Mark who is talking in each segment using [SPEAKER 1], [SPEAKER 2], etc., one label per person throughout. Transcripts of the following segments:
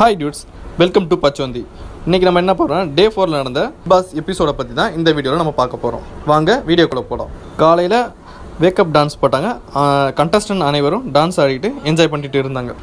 [SPEAKER 1] hi dudes welcome to Pachondhi இன்றைக்கி நம்ம என்ன பண்ணுறோம் டே ஃபோரில் நடந்த பாஸ் எபிசோடை பற்றி தான் இந்த வீடியோவில் நம்ம பார்க்க போகிறோம் வாங்க வீடியோக்குள்ளே போகலாம் காலையில் வேக்கப் டான்ஸ் போட்டாங்க கண்டஸ்டன்ட் அனைவரும் டான்ஸ் ஆடிட்டு என்ஜாய் பண்ணிட்டு இருந்தாங்க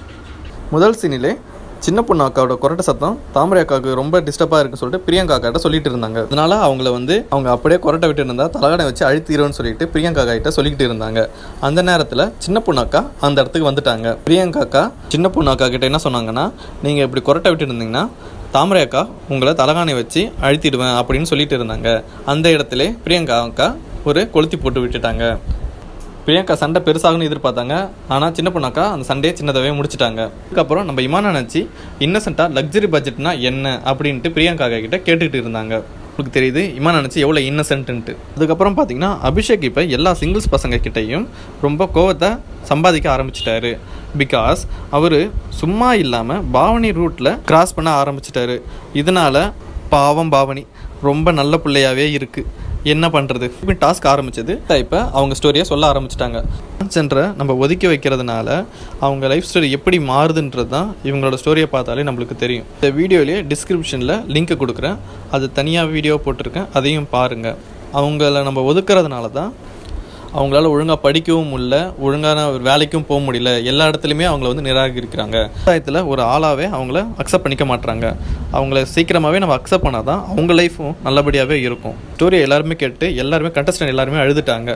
[SPEAKER 1] முதல் சீனிலே சின்ன பொண்ணு அக்காவோட கொரட்டை சத்தம் தாமரை அக்காவுக்கு ரொம்ப டிஸ்டர்பாக இருக்குன்னு சொல்லிட்டு பிரியங்கா அக்காட்ட சொல்லிட்டு இருந்தாங்க அதனால அவங்கள வந்து அவங்க அப்படியே கொரட்டை விட்டு இருந்தா தலகடை வச்சு அழுத்திடுவோன்னு சொல்லிட்டு பிரியங்கா அக்கா கிட்ட சொல்லிக்கிட்டு இருந்தாங்க அந்த நேரத்தில் சின்ன பொண்ணு அக்கா அந்த இடத்துக்கு வந்துட்டாங்க பிரியங்கா அக்கா சின்ன பொண்ணு அக்கா கிட்ட என்ன சொன்னாங்கன்னா நீங்கள் இப்படி கொரட்டை விட்டு இருந்தீங்கன்னா தாமரை அக்கா உங்களை தலகாணி வச்சு அழுத்திடுவேன் அப்படின்னு சொல்லிட்டு இருந்தாங்க அந்த இடத்துல பிரியங்கா அக்கா ஒரு கொளுத்தி போட்டு விட்டுட்டாங்க பிரியங்கா சண்டை பெருசாகும்னு எதிர்பார்த்தாங்க ஆனால் சின்ன பொண்ணாக்கா அந்த சண்டையை சின்னதாகவே முடிச்சிட்டாங்க அதுக்கப்புறம் நம்ம இமான நினச்சி இன்னசென்ட்டாக லக்ஸரி பட்ஜெட்னா என்ன அப்படின்ட்டு பிரியங்கா கிட்ட கேட்டுக்கிட்டு இருந்தாங்க உங்களுக்கு தெரியுது இமான நினச்சி எவ்வளோ இன்னசென்ட்டுன்ட்டு அதுக்கப்புறம் பார்த்தீங்கன்னா அபிஷேக் இப்போ எல்லா சிங்கிள்ஸ் பசங்க கிட்டேயும் ரொம்ப கோவத்தை சம்பாதிக்க ஆரம்பிச்சிட்டாரு பிகாஸ் அவர் சும்மா இல்லாமல் பாவனி ரூட்டில் கிராஸ் பண்ண ஆரம்பிச்சிட்டாரு இதனால் பாவம் பாவனி ரொம்ப நல்ல பிள்ளையாவே இருக்குது என்ன பண்ணுறது இப்போ டாஸ்க் ஆரம்பிச்சது இப்போ அவங்க ஸ்டோரியை சொல்ல ஆரம்பிச்சிட்டாங்க சென்டரை நம்ம ஒதுக்கி வைக்கிறதுனால அவங்க லைஃப் ஸ்டோரி எப்படி மாறுதுன்றது தான் இவங்களோட ஸ்டோரியை பார்த்தாலே நம்மளுக்கு தெரியும் இந்த வீடியோலேயே டிஸ்கிரிப்ஷனில் லிங்க் கொடுக்குறேன் அது தனியாக வீடியோ போட்டிருக்கேன் அதையும் பாருங்கள் அவங்கள நம்ம ஒதுக்குறதுனால தான் அவங்களால ஒழுங்காக படிக்கவும் முடியல ஒழுங்கான ஒரு வேலைக்கும் போக முடியல எல்லா இடத்துலையுமே அவங்கள வந்து நிராகரிக்கிறாங்க சமுதாயத்தில் ஒரு ஆளாகவே அவங்கள அக்செப்ட் பண்ணிக்க மாட்றாங்க அவங்கள சீக்கிரமாகவே நம்ம அக்செப்ட் பண்ணால் தான் அவங்க லைஃப்பும் நல்லபடியாகவே இருக்கும் ஸ்டோரியை எல்லாருமே கேட்டு எல்லாருமே கண்டஸ்டன்ட் எல்லாருமே அழுதுட்டாங்க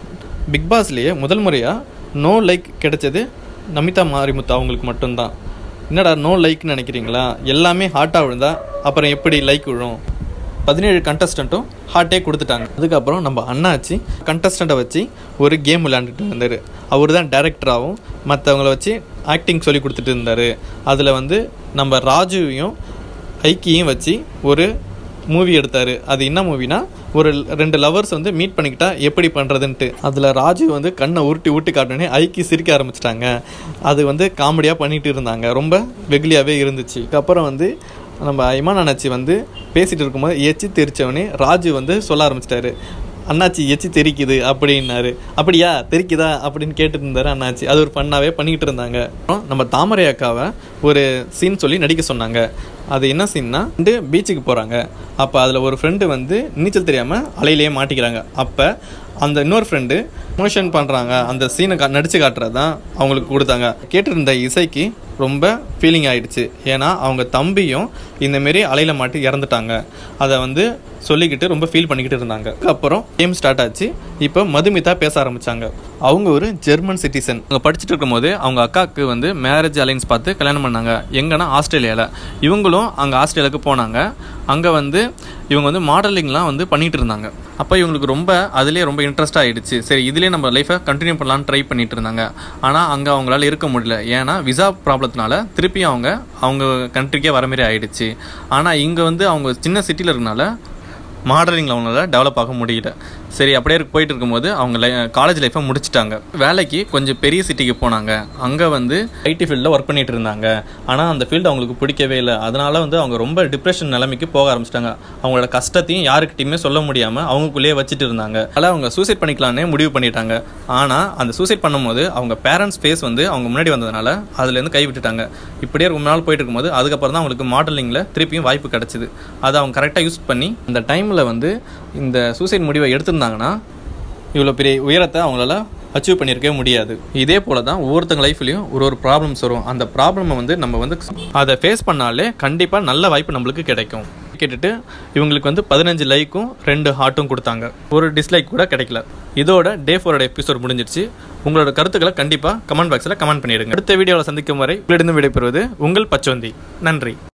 [SPEAKER 1] பிக் பாஸ்லேயே முதல் முறையாக நோ லைக் கிடைச்சது நமிதா மாரிமுத்து அவங்களுக்கு மட்டும்தான் என்னடா நோ லைக்னு நினைக்கிறீங்களா எல்லாமே ஹார்ட்டாக விழுந்தா அப்புறம் எப்படி லைக் விழும் பதினேழு கண்டஸ்டண்ட்டும் ஹார்ட்டே கொடுத்துட்டாங்க அதுக்கப்புறம் நம்ம அண்ணாச்சி கண்டஸ்டண்ட்டை வச்சு ஒரு கேம் விளையாண்டுட்டு இருந்தார் அவர் தான் டேரக்டராகவும் மற்றவங்கள வச்சு ஆக்டிங் சொல்லி கொடுத்துட்டு இருந்தார் அதில் வந்து நம்ம ராஜுவையும் ஐக்கியும் வச்சு ஒரு மூவி எடுத்தார் அது என்ன மூவினா ஒரு ரெண்டு லவர்ஸ் வந்து மீட் பண்ணிக்கிட்டா எப்படி பண்ணுறதுன்ட்டு அதில் ராஜு வந்து கண்ணை உருட்டி உருட்டி காட்டினே ஐக்கி சிரிக்க ஆரம்பிச்சிட்டாங்க அது வந்து காமெடியாக பண்ணிட்டு இருந்தாங்க ரொம்ப வெகுலியாகவே இருந்துச்சு அப்புறம் வந்து நம்ம இமான் அண்ணாச்சி வந்து பேசிகிட்டு இருக்கும்போது எச்சி தெரிச்சவனே ராஜு வந்து சொல்ல ஆரம்பிச்சிட்டாரு அண்ணாச்சி எச்சி தெரிக்குது அப்படின்னாரு அப்படியா தெரிக்குதா அப்படின்னு கேட்டுட்டு இருந்தாரு அண்ணாச்சி அது ஒரு ஃபன்னாகவே பண்ணிக்கிட்டு இருந்தாங்க அப்புறம் நம்ம தாமரை அக்காவை ஒரு சீன் சொல்லி நடிக்க சொன்னாங்க அது என்ன சீன்னா வந்து பீச்சுக்கு போகிறாங்க அப்போ அதில் ஒரு ஃப்ரெண்டு வந்து நீச்சல் தெரியாமல் அலையிலேயே மாட்டிக்கிறாங்க அப்போ அந்த இன்னொரு ஃப்ரெண்டு மோஷன் பண்ணுறாங்க அந்த சீனை கா நடித்து காட்டுறது தான் அவங்களுக்கு கொடுத்தாங்க கேட்டிருந்த இசைக்கு ரொம்ப ஃபீலிங் ஆயிடுச்சு ஏன்னா அவங்க தம்பியும் இந்தமாரி அலையில் மாட்டி இறந்துட்டாங்க அதை வந்து சொல்லிக்கிட்டு ரொம்ப ஃபீல் பண்ணிக்கிட்டு இருந்தாங்க அப்புறம் கேம் ஸ்டார்ட் ஆச்சு இப்போ மதுமிதா பேச ஆரம்பித்தாங்க அவங்க ஒரு ஜெர்மன் சிட்டிசன் அவங்க படிச்சுட்டு இருக்கும்போது அவங்க அக்காவுக்கு வந்து மேரேஜ் அலைன்ஸ் பார்த்து கல்யாணம் பண்ணாங்க எங்கன்னா ஆஸ்திரேலியாவில் இவங்களும் அங்கே ஆஸ்திரேலியாவுக்கு போனாங்க அங்கே வந்து இவங்க வந்து மாடலிங்லாம் வந்து பண்ணிகிட்டு இருந்தாங்க அப்போ இவங்களுக்கு ரொம்ப அதுலேயே ரொம்ப இன்ட்ரெஸ்ட் ஆகிடுச்சு சரி இதுலேயே நம்ம லைஃப்பை கண்டினியூ பண்ணலான்னு ட்ரை பண்ணிட்டு இருந்தாங்க ஆனால் அங்கே அவங்களால இருக்க முடியல ஏன்னா விசா ப்ராப்ளத்தினால திருப்பி அவங்க அவங்க கண்ட்ரிக்கே வர மாதிரி ஆயிடுச்சு ஆனால் இங்கே வந்து அவங்க சின்ன சிட்டியில் இருக்கனால மாடலிங்கில் அவங்களால டெவலப் ஆக முடியல சரி அப்படியே இருக்கு- போயிட்டு இருக்கும்போது அவங்க லை காலேஜ் லைஃப்பை முடிச்சிட்டாங்க வேலைக்கு கொஞ்சம் பெரிய சிட்டிக்கு போனாங்க அங்கே வந்து ஐடி ஃபீல்டில் ஒர்க் பண்ணிட்டு இருந்தாங்க ஆனால் அந்த ஃபீல்டு அவங்களுக்கு பிடிக்கவே இல்லை அதனால வந்து அவங்க ரொம்ப டிப்ரெஷன் நிலைமைக்கு போக ஆரம்பிச்சிட்டாங்க அவங்களோட கஷ்டத்தையும் யாருக்கிட்டையுமே சொல்ல முடியாமல் அவங்களுக்குள்ளேயே வச்சுட்டு இருந்தாங்க அதனால் அவங்க சூசைட் பண்ணிக்கலான்னே முடிவு பண்ணிட்டாங்க ஆனால் அந்த சூசைட் பண்ணும்போது அவங்க பேரண்ட்ஸ் ஃபேஸ் வந்து அவங்க முன்னாடி வந்ததுனால அதுலேருந்து கை விட்டுட்டாங்க இப்படியே ரொம்ப நாள் போயிட்டு இருக்கும்போது அதுக்கப்புறம் தான் அவங்களுக்கு மாடலிங்கில் திருப்பியும் வாய்ப்பு கிடச்சிது அதை அவங்க கரெக்டாக யூஸ் பண்ணி இந்த டைமில் வந்து இந்த சூசைட் முடிவை எடுத்திருந்தாங்கன்னா இவ்வளோ பெரிய உயரத்தை அவங்களால அச்சீவ் பண்ணியிருக்கவே முடியாது இதே போல தான் ஒவ்வொருத்தங்க லைஃப்லையும் ஒரு ஒரு ப்ராப்ளம்ஸ் வரும் அந்த ப்ராப்ளமை வந்து நம்ம வந்து அதை ஃபேஸ் பண்ணாலே கண்டிப்பாக நல்ல வாய்ப்பு நம்மளுக்கு கிடைக்கும் கேட்டுட்டு இவங்களுக்கு வந்து பதினஞ்சு லைக்கும் ரெண்டு ஹார்ட்டும் கொடுத்தாங்க ஒரு டிஸ்லைக் கூட கிடைக்கல இதோட டே ஃபோரோட எபிசோட் முடிஞ்சிருச்சு உங்களோட கருத்துக்களை கண்டிப்பாக கமெண்ட் பாக்ஸில் கமெண்ட் பண்ணிடுங்க அடுத்த வீடியோவில் சந்திக்கும் வரை உங்களிடம் விடைபெறுவது உங்கள் பச்சோந்தி நன்றி